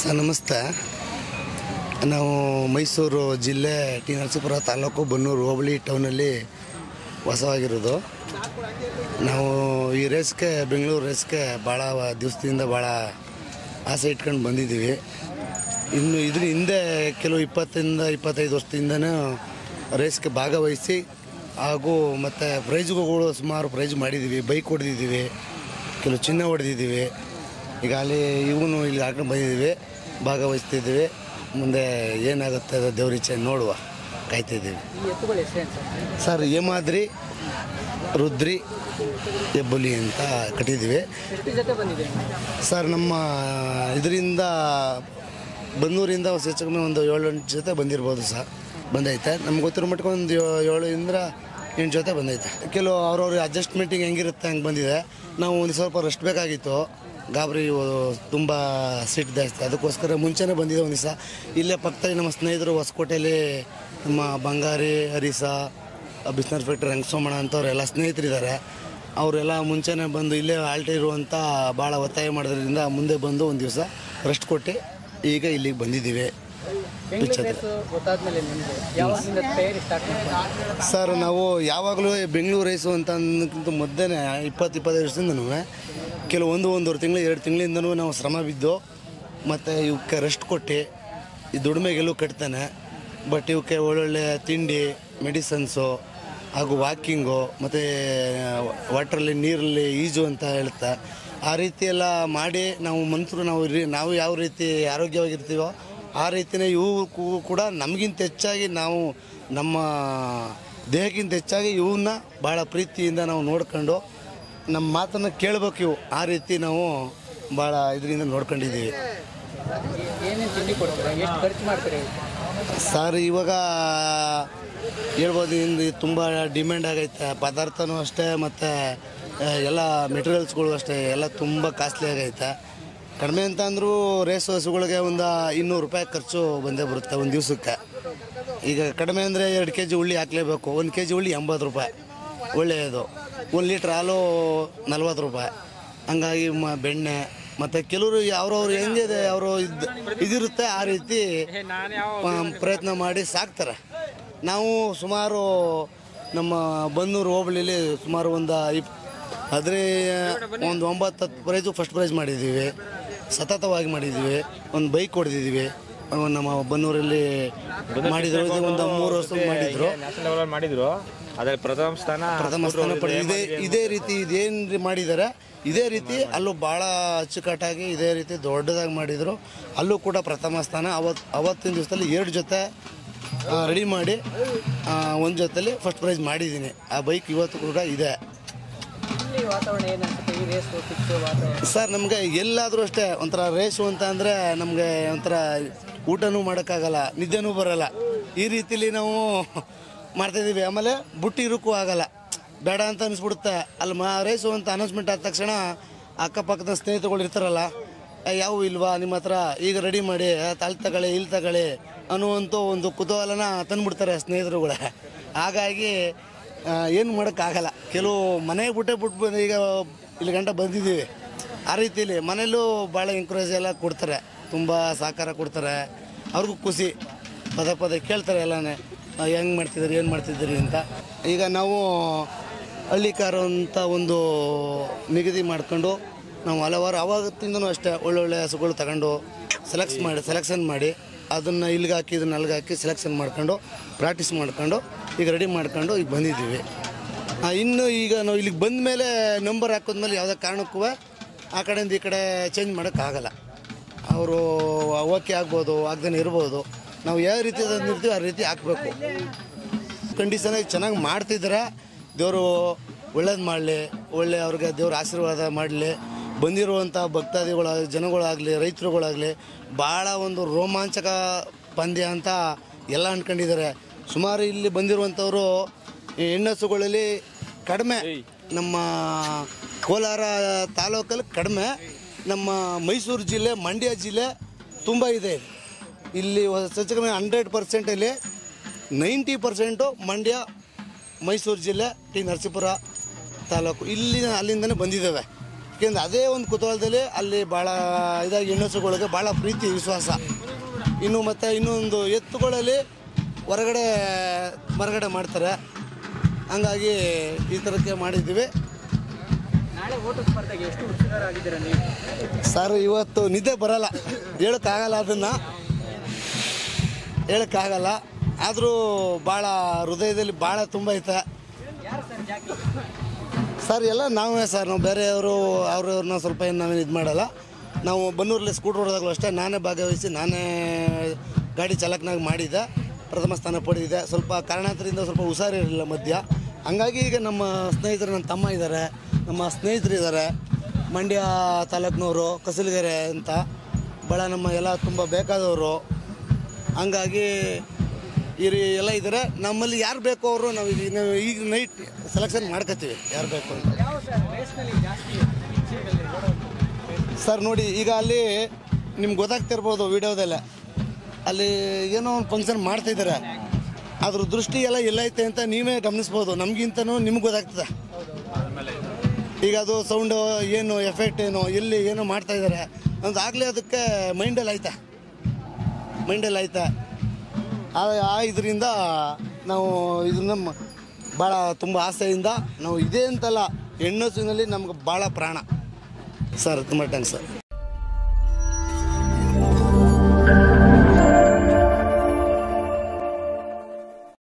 sir ನಮಸ್ತೆ ನಾವು ಮೈಸೂರು ಜಿಲ್ಲೆ ಟಿ ನರಸೀಪುರ ತಾಲೂಕು ಬನ್ನೂರು ಹೋಬಳಿ ಟೌನಲ್ಲಿ ವಾಸವಾಗಿರೋದು ನಾವು ಈ ರೇಸ್ಗೆ ಬೆಂಗಳೂರು ರೇಸ್ಗೆ ಭಾಳ ದಿವಸದಿಂದ ಭಾಳ ಆಸೆ ಇಟ್ಕೊಂಡು ಬಂದಿದ್ದೀವಿ ಇನ್ನು ಇದ್ರ ಹಿಂದೆ ಕೆಲವು ಇಪ್ಪತ್ತರಿಂದ ಇಪ್ಪತ್ತೈದು ವರ್ಷದಿಂದನೂ ರೇಸ್ಗೆ ಭಾಗವಹಿಸಿ ಹಾಗೂ ಮತ್ತು ಪ್ರೈಜ್ಗಳು ಸುಮಾರು ಪ್ರೈಜ್ ಮಾಡಿದ್ದೀವಿ ಬೈಕ್ ಹೊಡೆದಿದ್ದೀವಿ ಕೆಲವು ಚಿನ್ನ ಹೊಡೆದಿದ್ದೀವಿ ಈಗ ಅಲ್ಲಿ ಇವನು ಇಲ್ಲಿ ಹಾಕೊಂಡು ಬಂದಿದ್ದೀವಿ ಭಾಗವಹಿಸ್ತಿದ್ದೀವಿ ಮುಂದೆ ಏನಾಗುತ್ತೆ ಅದು ದೇವ್ರ ಇಚ್ಛೆ ನೋಡುವ ಕಾಯ್ತಿದ್ದೀವಿ ಈ ಎತ್ತುಗಳ ಹೆಸರೇನು ಸರ್ ಸರ್ ಹೇಮಾದ್ರಿ ರುದ್ರಿ ಹೆಬ್ಬುಲಿ ಅಂತ ಕಟ್ಟಿದ್ದೀವಿ ಎಷ್ಟು ಜೊತೆ ಬಂದಿದೆ ಸರ್ ನಮ್ಮ ಇದರಿಂದ ಬನ್ನೂರಿಂದ ಹೆಚ್ಚು ಕಮ್ಮಿ ಒಂದು ಏಳು ಎಂಟು ಜೊತೆ ಬಂದಿರ್ಬೋದು ಸರ್ ಬಂದೈತೆ ನಮ್ಗೆ ಗೊತ್ತಿರೋ ಮಟ್ಟಿಗೆ ಒಂದು ಯೋ- ಏಳರಿಂದ ಎಂಟು ಜೊತೆ ಬಂದೈತೆ ಕೆಲವು ಅವ್ರವ್ರ ಅಡ್ಜಸ್ಟ್ಮೆಂಟಿಗೆ ಹೆಂಗಿರುತ್ತೆ ಹಂಗೆ ಬಂದಿದೆ ನಾವು ಒಂದು ಸ್ವಲ್ಪ ರೆಸ್ಟ್ ಬೇಕಾಗಿತ್ತು ಗಾಬರಿ ತುಂಬ ಸಿಟ್ಟು ಜಾಸ್ತಿ ಅದಕ್ಕೋಸ್ಕರ ಮುಂಚೆನೇ ಬಂದಿದ್ದೆ ಒಂದು ದಿವಸ ಇಲ್ಲೇ ಪಕ್ಕದಲ್ಲಿ ನಮ್ಮ ಸ್ನೇಹಿತರು ಹೊಸಕೋಟೆಯಲ್ಲಿ ನಮ್ಮ ಬಂಗಾರಿ ಹರಿಸ ಬಿಸ್ನರ್ ಫ್ಯಾಕ್ಟ್ರಿ ರಂಗಸೋಮಣ್ಣ ಅಂತವ್ರೆಲ್ಲ ಸ್ನೇಹಿತರಿದ್ದಾರೆ ಅವರೆಲ್ಲ ಮುಂಚೆನೇ ಬಂದು ಇಲ್ಲೇ ಆಲ್ಟಿ ಇರುವಂಥ ಭಾಳ ಒತ್ತಾಯ ಮಾಡೋದ್ರಿಂದ ಮುಂದೆ ಬಂದು ಒಂದು ದಿವಸ ರೆಸ್ಟ್ ಕೊಟ್ಟು ಈಗ ಇಲ್ಲಿಗೆ ಬಂದಿದ್ದೀವಿ ಬೆಂಗಳೂರು ರೇಸ್ ಗೊತ್ತಾದ್ಮೇಲೆ ನಿಮಗೆ ಯಾವಾಗಿಂದ ತಯಾರಿ ಸ್ಟಾರ್ಟ್ ಮಾಡ್ತಾರೆ ಸರ್ ನಾವು ಯಾವಾಗಲೂ ಬೆಂಗಳೂರು ರೇಸು ಅಂತ ಅನ್ನೋಕ್ಕಿಂತ ಮೊದಲೇ ಇಪ್ಪತ್ತು ಇಪ್ಪತ್ತೈದು ವರ್ಷದಿಂದನೂ ಕೆಲವು ಒಂದು ಒಂದೂವರೆ ತಿಂಗಳು ಎರಡು ತಿಂಗಳಿಂದನೂ ನಾವು ಶ್ರಮ ಬಿದ್ದು ಮತ್ತು ಇವಕ್ಕೆ ರೆಸ್ಟ್ ಕೊಟ್ಟು ಈ ದುಡಿಮೆಗೆಲ್ಲೂ ಕಟ್ತಾನೆ ಬಟ್ ಇವಕ್ಕೆ ಒಳ್ಳೊಳ್ಳೆ ತಿಂಡಿ ಮೆಡಿಸನ್ಸು ಹಾಗೂ ವಾಕಿಂಗು ಮತ್ತು ವಾಟ್ರಲ್ಲಿ ನೀರಲ್ಲಿ ಈಜು ಅಂತ ಹೇಳ್ತಾ ಆ ರೀತಿ ಎಲ್ಲ ಮಾಡಿ ನಾವು ಮನುಷ್ಯರು ನಾವು ರೀ- ನಾವು ಯಾವ ರೀತಿ ಆರೋಗ್ಯವಾಗಿರ್ತೀವೋ ಆ ರೀತಿಯೇ ಇವು ಕೂ- ಕೂಡ ನಮಗಿಂತ ಹೆಚ್ಚಾಗಿ ನಾವು ನಮ್ಮ ದೇಹಕ್ಕಿಂತ ಹೆಚ್ಚಾಗಿ ಇವನ್ನ ಭಾಳ ಪ್ರೀತಿಯಿಂದ ನಾವು ನೋಡ್ಕೊಂಡು ನಮ್ಮ ಮಾತನ್ನು ಕೇಳಬೇಕು ಇವು ಆ ರೀತಿ ನಾವು ಭಾಳ ಇದರಿಂದ ನೋಡ್ಕೊಂಡಿದ್ದೀವಿ ಏನೇನು ತಿಂಡಿ ಕೊಡ್ತೀರಾ ಎಷ್ಟು ಖರ್ಚು ಮಾಡ್ತೀರಾ ಸರ್ ಇವಾಗ ಹೇಳ್ಬೋದು ಇಂದು ತುಂಬ ಡಿಮ್ಯಾಂಡ್ ಆಗೈತೆ ಪದಾರ್ಥನೂ ಅಷ್ಟೇ ಮತ್ತು ಎಲ್ಲ ಮೆಟೀರಿಯಲ್ಸ್ಗಳು ಅಷ್ಟೇ ಎಲ್ಲ ತುಂಬ ಕಾಸ್ಟ್ಲಿ ಆಗೈತೆ ಕಡಿಮೆ ಅಂತ ಅಂದರೂ ರೇಸ್ ಹಸುಗಳಿಗೆ ಒಂದು ಇನ್ನೂರು ರೂಪಾಯಿ ಖರ್ಚು ಬಂದೇ ಬರುತ್ತೆ ಒಂದು ದಿವಸಕ್ಕೆ ಈಗ ಕಡಿಮೆ ಅಂದರೆ ಎರಡು ಕೆ ಜಿ ಉಳ್ಳಿ ಹಾಕಲೇಬೇಕು ಒಂದು ಕೆ ಜಿ ಉಳ್ಳಿ ಎಂಬತ್ತು ರೂಪಾಯಿ ಒಳ್ಳೆಯದು ಒಂದು ಲೀಟ್ರ್ ಹಾಲು ನಲ್ವತ್ತು ರೂಪಾಯಿ ಹಂಗಾಗಿ ಮ ಬೆಣ್ಣೆ ಮತ್ತು ಕೆಲವರು ಅವ್ರವ್ರು ಹೆಂಗಿದೆ ಅವರು ಇದು ಇದಿರುತ್ತೆ ಆ ರೀತಿ ಆ, ಪ್ರಯತ್ನ ಮಾಡಿ ಸಾಕ್ತಾರೆ ನಾವು ಸುಮಾರು ನಮ್ಮ ಬನ್ನೂರು ಹೋಬಳಿಲಿ ಸುಮಾರು ಒಂದು ಇಪ್ ಆದರೆ ಒಂದು ಒಂಬತ್ತು ಹತ್ತು ಪ್ರೈಸು ಫಸ್ಟ್ ಪ್ರೈಸ್ ಮಾಡಿದ್ದೀವಿ ಸತತವಾಗಿ ಮಾಡಿದ್ದೀವಿ ಒಂದು ಬೈಕ್ ಹೊಡೆದಿದ್ದೀವಿ ನಮ್ಮ ಬನ್ನೂರಲ್ಲಿ ಮಾಡಿದ್ರು ಇದು ಒಂದು ಮೂರು ವರ್ಷ ಮಾಡಿದ್ರು ನ್ಯಾಷನಲ್ ಲೆವೆಲ್ ಮಾಡಿದ್ರು ಅದ್ರಲ್ಲಿ ಪ್ರಥಮ ಸ್ಥಾನ ಪ್ರಥಮ ಸ್ಥಾನ ಪಡೆದು ಇದೇ ಇದೇ ರೀತಿ ಇದೇನು ಮಾಡಿದ್ದಾರೆ ಇದೇ ರೀತಿ ಅಲ್ಲೂ ಭಾಳ ಅಚ್ಚುಕಟ್ಟಾಗಿ ಇದೇ ರೀತಿ ದೊಡ್ಡದಾಗಿ ಮಾಡಿದರು ಅಲ್ಲೂ ಕೂಡ ಪ್ರಥಮ ಸ್ಥಾನ ಅವತ್ತು ಅವತ್ತಿನ ದಿವಸದಲ್ಲಿ ಎರಡು ಜೊತೆ ರೆಡಿ ಮಾಡಿ ಒಂದು ಜೊತೆಲಿ ಫಸ್ಟ್ ಪ್ರೈಸ್ ಮಾಡಿದ್ದೀನಿ ಆ ಬೈಕ್ ಇವತ್ತು ಕೂಡ ಇದೆ ಇಲ್ಲಿ ವಾತಾವರಣ ಏನು ಅನ್ಸುತ್ತೆ ಈ ರೇಸ್ ಫಿಕ್ಸ್ ವಾತಾವರಣ ಸರ್ ನಮಗೆ ಎಲ್ಲಾದರೂ ಅಷ್ಟೇ ಒಂಥರ ರೇಸು ಅಂತ ಅಂದರೆ ನಮಗೆ ಒಂಥರ ಊಟನೂ ಮಾಡೋಕ್ಕಾಗಲ್ಲ ನಿದ್ದೆನೂ ಬರಲ್ಲ ಈ ರೀತಿಲಿ ನಾವು ಮಾಡ್ತಾಯಿದ್ದೀವಿ ಆಮೇಲೆ ಬುಟ್ಟಿರೋಕ್ಕೂ ಆಗಲ್ಲ ಬೇಡ ಅಂತ ಅನಿಸ್ಬಿಡುತ್ತೆ ಅಲ್ಲಿ ಮಾ ರೇಸು ಅಂತ ಅನೌನ್ಸ್ಮೆಂಟ್ ಆದ ತಕ್ಷಣ ಅಕ್ಕಪಕ್ಕದ ಸ್ನೇಹಿತರುಗಳು ಇರ್ತಾರಲ್ಲ "ಏ, ಯಾವ ಇಲ್ವಾ ನಿಮ್ಮ ಹತ್ರ ಈಗ ರೆಡಿ ಮಾಡಿ ಅಲ್ಲಿ ತಗೊಳ್ಳಿ ಇಲ್ಲಿ ತಗೊಳ್ಳಿ ಅನ್ನುವಂಥ ಒಂದು ಕುತೂಹಲನ ತಂದ್ಬಿಡ್ತಾರೆ ಸ್ನೇಹಿತರುಗಳೇ ಹಾಗಾಗಿ ಏನು ಮಾಡೋಕ್ಕಾಗಲ್ಲ ಕೆಲವು ಮನೆಗೆ ಬಿಟ್ಟೆ ಬಿಟ್ಟು ಬಂದು ಈಗ ಇಲ್ಲಿ ಗಂಟ ಬಂದಿದ್ದೀವಿ ಆ ರೀತಿಯಲ್ಲಿ ಮನೇಲೂ ಭಾಳ ಎಂಕರೇಜ್ ಎಲ್ಲ ಕೊಡ್ತಾರೆ ತುಂಬ ಸಹಕಾರ ಕೊಡ್ತಾರೆ ಅವ್ರಿಗೂ ಖುಷಿ ಪದೇ ಪದೇ ಕೇಳ್ತಾರೆ ಎಲ್ಲನೇ ಹೆಂಗೆ ಮಾಡ್ತಿದ್ದೀರಿ ಏನು ಮಾಡ್ತಿದ್ದೀರಿ ಅಂತ ಈಗ ನಾವು ಹಳ್ಳಿಕಾರು ಅಂತ ಒಂದು ನಿಗದಿ ಮಾಡ್ಕೊಂಡು ನಾವು ಹಲವಾರು ಅವಾಗತ್ತಿಂದನೂ ಅಷ್ಟೇ ಒಳ್ಳೊಳ್ಳೆ ಹಸುಗಳು ತಗೊಂಡು ಸೆಲೆಕ್ಟ್ ಮಾಡಿ ಸೆಲೆಕ್ಷನ್ ಮಾಡಿ ಅದನ್ನು ಇಲ್ಲಿಗೆ ಹಾಕಿ ಇದನ್ನ ಅಲ್ಲಿಗೆ ಹಾಕಿ ಸೆಲೆಕ್ಷನ್ ಮಾಡ್ಕೊಂಡು ಪ್ರಾಕ್ಟೀಸ್ ಮಾಡ್ಕೊಂಡು ಈಗ ರೆಡಿ ಮಾಡ್ಕೊಂಡು ಈಗ ಬಂದಿದ್ದೀವಿ ಆ, ಇನ್ನು ಈಗ ನಾವು ಇಲ್ಲಿಗೆ ಬಂದ ಮೇಲೆ ನಂಬರ್ ಹಾಕಿದ್ಮೇಲೆ ಯಾವುದೇ ಕಾರಣಕ್ಕೂ ಆ ಕಡೆಯಿಂದ ಈ ಕಡೆ ಚೇಂಜ್ ಮಾಡೋಕ್ಕಾಗಲ್ಲ ಅವರು ಓಕೆ ಆಗ್ಬೋದು ಆಗ್ದೇ ಇರ್ಬೋದು ನಾವು ಯಾವ ರೀತಿ ಅದನ್ನ ಇರ್ತೀವಿ ಆ ರೀತಿ ಹಾಕಬೇಕು ಕಂಡೀಷನಾಗಿ ಚೆನ್ನಾಗಿ ಮಾಡ್ತಿದ್ದಾರೆ ದೇವರು ಒಳ್ಳೇದು ಮಾಡಲಿ ಒಳ್ಳೆ ಅವ್ರಿಗೆ ದೇವ್ರ ಆಶೀರ್ವಾದ ಮಾಡಲಿ ಬಂದಿರುವಂಥ ಭಕ್ತಾದಿಗಳ ಜನಗಳಾಗಲಿ ರೈತರುಗಳಾಗಲಿ ಭಾಳ ಒಂದು ರೋಮಾಂಚಕ ಪಂದ್ಯ ಅಂತ ಎಲ್ಲ ಅನ್ಕೊಂಡಿದ್ದಾರೆ ಸುಮಾರು ಇಲ್ಲಿ ಬಂದಿರುವಂಥವರು ಈ ಹೆಣ್ಣಸುಗಳಲ್ಲಿ ಕಡಿಮೆ ನಮ್ಮ ಕೋಲಾರ ತಾಲೂಕಲ್ಲಿ ಕಡಿಮೆ ನಮ್ಮ ಮೈಸೂರು ಜಿಲ್ಲೆ ಮಂಡ್ಯ ಜಿಲ್ಲೆ ತುಂಬ ಇದೆ ಇಲ್ಲಿ ಹೆಚ್ಚು ಕಮ್ಮಿ ಹಂಡ್ರೆಡ್ ಪರ್ಸೆಂಟಲ್ಲಿ ನೈಂಟಿ ಪರ್ಸೆಂಟು ಮಂಡ್ಯ ಮೈಸೂರು ಜಿಲ್ಲೆ ಟಿ ನರಸೀಪುರ ತಾಲೂಕು ಇಲ್ಲಿ ಅಲ್ಲಿಂದನೇ ಬಂದಿದ್ದಾವೆ ಯಾಕೆಂದ್ರೆ ಅದೇ ಒಂದು ಕುತೂಹಲದಲ್ಲಿ ಅಲ್ಲಿ ಭಾಳ ಇದಾಗಿ ಹೆಣ್ಣುಸುಗಳಿಗೆ ಭಾಳ ಪ್ರೀತಿ ವಿಶ್ವಾಸ ಇನ್ನು ಮತ್ತು ಇನ್ನೊಂದು ಎತ್ತುಗಳಲ್ಲಿ ಹೊರಗಡೆ ಹೊರಗಡೆ ಮಾಡ್ತಾರೆ ಹಂಗಾಗಿ ಈ ಥರಕ್ಕೆ ಮಾಡಿದ್ದೀವಿ ನಾಳೆ ಓಟು ಸ್ಪರ್ಧೆಗೆ ಎಷ್ಟು ಉತ್ಸುಕರಾಗಿದ್ದೀರಾ ನೀವು ಸರ್ ಇವತ್ತು ನಿದ್ದೆ ಬರಲ್ಲ ಹೇಳೋಕ್ಕಾಗಲ್ಲ ಅದನ್ನು ಹೇಳೋಕ್ಕಾಗಲ್ಲ ಆದರೂ ಭಾಳ ಹೃದಯದಲ್ಲಿ ಭಾಳ ತುಂಬ ಐತೆ ಯಾರು ಸರ್ ಜಾಕಿ ಸರ್ ಎಲ್ಲ ನಾವೇ ಸರ್ ನಾವು ಬೇರೆಯವರು ಅವ್ರವ್ರನ್ನ ಸ್ವಲ್ಪ ಏನು ನಾವೇನು ಇದು ಮಾಡಲ್ಲ ನಾವು ಬನ್ನೂರಲ್ಲಿ ಸ್ಕೂಟ್ರ್ ಹೊಡೆದಾಗಲೂ ಅಷ್ಟೇ ನಾನೇ ಭಾಗವಹಿಸಿ ನಾನೇ ಗಾಡಿ ಚಾಲಕನಾಗಿ ಮಾಡಿದ್ದೆ ಪ್ರಥಮ ಸ್ಥಾನ ಪಡೆದಿದೆ ಸ್ವಲ್ಪ ಕಾರಣಾಂತರದಿಂದ ಸ್ವಲ್ಪ ಹುಷಾರಿರಲಿಲ್ಲ ಮಧ್ಯ ಹಂಗಾಗಿ ಈಗ ನಮ್ಮ ಸ್ನೇಹಿತರು ನನ್ನ ತಮ್ಮ ಇದ್ದಾರೆ ನಮ್ಮ ಸ್ನೇಹಿತರು ಇದ್ದಾರೆ ಮಂಡ್ಯ ತಾಲೂಕಿನವರು ಕಸಲ್ಗೆರೆ ಅಂತ ಭಾಳ ನಮ್ಮ ಎಲ್ಲ ತುಂಬ ಬೇಕಾದವರು ಹಂಗಾಗಿ ಈ ರೀ ಎಲ್ಲ ಇದ್ದಾರೆ ನಮ್ಮಲ್ಲಿ ಯಾರು ಬೇಕೋ ಅವರು ನಾವು ಈಗ ನಾವು ಈಗ ನೈಟ್ ಸೆಲೆಕ್ಷನ್ ಮಾಡ್ಕೋತೀವಿ ಯಾರು ಬೇಕು ಅಂತ ಯಾವ ಸರ್ ರೇಸ್ನಲ್ಲಿ ಜಾಸ್ತಿ ಇಚ್ಛೆಗಳಿದೆ ನೋಡೋದು ಸರ್ ನೋಡಿ ಈಗ ಅಲ್ಲಿ ನಿಮ್ಗೆ ಗೊತ್ತಾಗ್ತಿರ್ಬೋದು ವಿಡಿಯೋದಲ್ಲೇ ಅಲ್ಲಿ ಏನೋ ಒಂದು ಫಂಕ್ಷನ್ ಮಾಡ್ತಿದ್ದಾರೆ ಅದ್ರ ದೃಷ್ಟಿ ಎಲ್ಲ ಎಲ್ಲೈತೆ ಅಂತ ನೀವೇ ಗಮನಿಸ್ಬೋದು ನಮಗಿಂತನೂ ನಿಮ್ಗೆ ಗೊತ್ತಾಗ್ತದೆ ಈಗ ಅದು ಸೌಂಡು ಏನು ಎಫೆಕ್ಟ್ ಏನು ಎಲ್ಲಿ ಏನೋ ಮಾಡ್ತಾ ಇದ್ದಾರೆ ಅಂತ ಆಗಲೇ ಅದಕ್ಕೆ ಮೈಂಡಲ್ಲಿ ಐತೆ ಮೈಂಡಲ್ಲಿ ಐತೆ ಆ ಆ ಇದರಿಂದ ನಾವು ಇದನ್ನ ಮ- ಭಾಳ ತುಂಬ ಆಸೆಯಿಂದ ನಾವು ಇದೇ ಅಂತಲ್ಲ ಹೆಣ್ಣು ನಮ್ಗೆ ಭಾಳ ಪ್ರಾಣ ಸರ್ ತುಂಬ ಥ್ಯಾಂಕ್ಸ್ ಸರ್